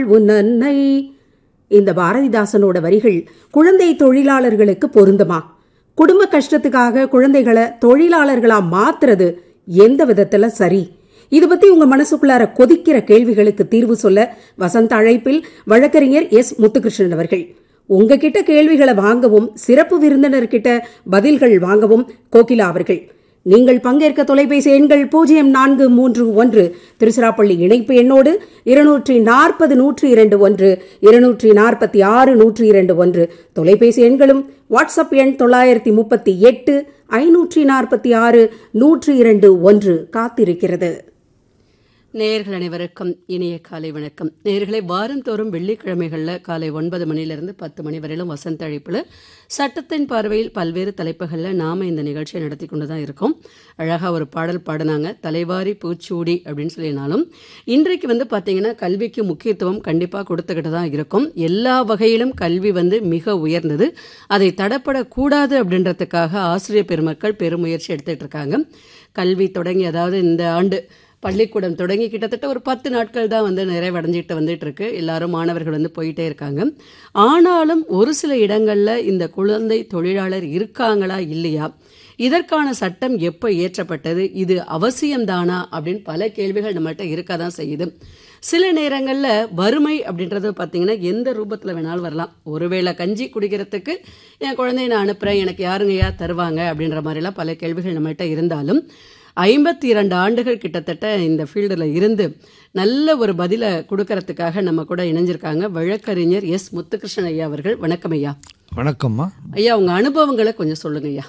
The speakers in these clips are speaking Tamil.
உன் அன்னை இந்த பாரதிதாசனோட வரிகள் குழந்தை தொழிலாளர்களுக்கு பொருந்துமா குடும்ப கஷ்டத்துக்காக குழந்தைகளை தொழிலாளர்களா மாத்துறது எந்த விதத்துல சரி இது பத்தி உங்க மனசுக்குள்ளார கொதிக்கிற கேள்விகளுக்கு தீர்வு சொல்ல வசந்த அழைப்பில் வழக்கறிஞர் எஸ் முத்துகிருஷ்ணன் அவர்கள் உங்ககிட்ட கேள்விகளை வாங்கவும் சிறப்பு விருந்தினர்கிட்ட பதில்கள் வாங்கவும் கோகிலா அவர்கள் நீங்கள் பங்கேற்க தொலைபேசி எண்கள் பூஜ்ஜியம் நான்கு மூன்று ஒன்று திருச்சிராப்பள்ளி இணைப்பு எண்ணோடு இருநூற்றி நாற்பது நூற்றி இரண்டு ஒன்று இருநூற்றி நாற்பத்தி ஆறு நூற்றி இரண்டு ஒன்று தொலைபேசி எண்களும் வாட்ஸ்அப் எண் தொள்ளாயிரத்தி முப்பத்தி எட்டு ஐநூற்றி நாற்பத்தி ஆறு நூற்றி இரண்டு ஒன்று காத்திருக்கிறது நேயர்கள் அனைவருக்கும் இனிய காலை வணக்கம் நேயர்களை வாரந்தோறும் வெள்ளிக்கிழமைகளில் காலை ஒன்பது மணிலிருந்து பத்து மணி வரையிலும் வசந்த அழைப்பில் சட்டத்தின் பார்வையில் பல்வேறு தலைப்புகளில் நாம் இந்த நிகழ்ச்சியை நடத்தி கொண்டு தான் இருக்கோம் அழகாக ஒரு பாடல் பாடினாங்க தலைவாரி பூச்சூடி அப்படின்னு சொல்லினாலும் இன்றைக்கு வந்து பார்த்தீங்கன்னா கல்விக்கு முக்கியத்துவம் கண்டிப்பாக கொடுத்துக்கிட்டு தான் இருக்கும் எல்லா வகையிலும் கல்வி வந்து மிக உயர்ந்தது அதை தடப்படக்கூடாது அப்படின்றதுக்காக ஆசிரியர் பெருமக்கள் பெருமுயற்சி எடுத்துகிட்டு இருக்காங்க கல்வி தொடங்கி அதாவது இந்த ஆண்டு பள்ளிக்கூடம் தொடங்கி கிட்டத்தட்ட ஒரு பத்து நாட்கள் தான் வந்து நிறைவடைஞ்சிட்டு வந்துட்டு இருக்கு எல்லாரும் மாணவர்கள் வந்து போயிட்டே இருக்காங்க ஆனாலும் ஒரு சில இடங்கள்ல இந்த குழந்தை தொழிலாளர் இருக்காங்களா இல்லையா இதற்கான சட்டம் எப்போ இயற்றப்பட்டது இது அவசியம்தானா அப்படின்னு பல கேள்விகள் நம்மள்கிட்ட இருக்க தான் செய்யுது சில நேரங்களில் வறுமை அப்படின்றது பார்த்தீங்கன்னா எந்த ரூபத்தில் வேணாலும் வரலாம் ஒருவேளை கஞ்சி குடிக்கிறதுக்கு என் குழந்தைய நான் அனுப்புகிறேன் எனக்கு யாருங்கய்யா தருவாங்க அப்படின்ற மாதிரிலாம் பல கேள்விகள் நம்மள்கிட்ட இருந்தாலும் ஐம்பத்தி இரண்டு ஆண்டுகள் கிட்டத்தட்ட இந்த ஃபீல்டில் இருந்து நல்ல ஒரு பதிலை கொடுக்கறதுக்காக நம்ம கூட இணைஞ்சிருக்காங்க வழக்கறிஞர் எஸ் முத்துகிருஷ்ணன் ஐயா அவர்கள் வணக்கம் ஐயா வணக்கம்மா ஐயா உங்கள் அனுபவங்களை கொஞ்சம் சொல்லுங்க ஐயா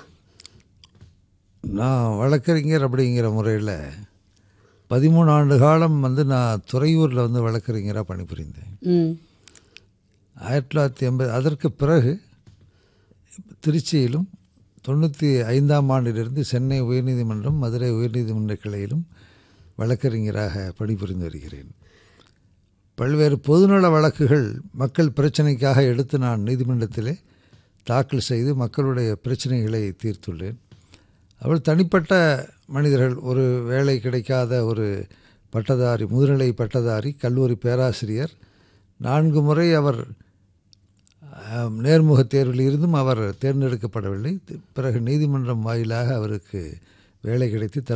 நான் வழக்கறிஞர் அப்படிங்கிற முறையில் பதிமூணு ஆண்டு காலம் வந்து நான் துறையூரில் வந்து வழக்கறிஞராக பணிபுரிந்தேன் ம் ஆயிரத்தி தொள்ளாயிரத்தி எண்பது அதற்கு பிறகு திருச்சியிலும் தொண்ணூற்றி ஐந்தாம் ஆண்டிலிருந்து சென்னை உயர்நீதிமன்றம் மதுரை உயர்நீதிமன்ற கிளையிலும் வழக்கறிஞராக பணிபுரிந்து வருகிறேன் பல்வேறு பொதுநல வழக்குகள் மக்கள் பிரச்சனைக்காக எடுத்து நான் நீதிமன்றத்திலே தாக்கல் செய்து மக்களுடைய பிரச்சனைகளை தீர்த்துள்ளேன் அவள் தனிப்பட்ட மனிதர்கள் ஒரு வேலை கிடைக்காத ஒரு பட்டதாரி முதுநிலை பட்டதாரி கல்லூரி பேராசிரியர் நான்கு முறை அவர் அஹ், நேர்முக தேர்வில் இருந்தும் அவர் தேர்ந்தெடுக்கப்படவில்லை பிறகு நீதிமன்றம் வாயிலாக அவருக்கு வேலை கிடைத்து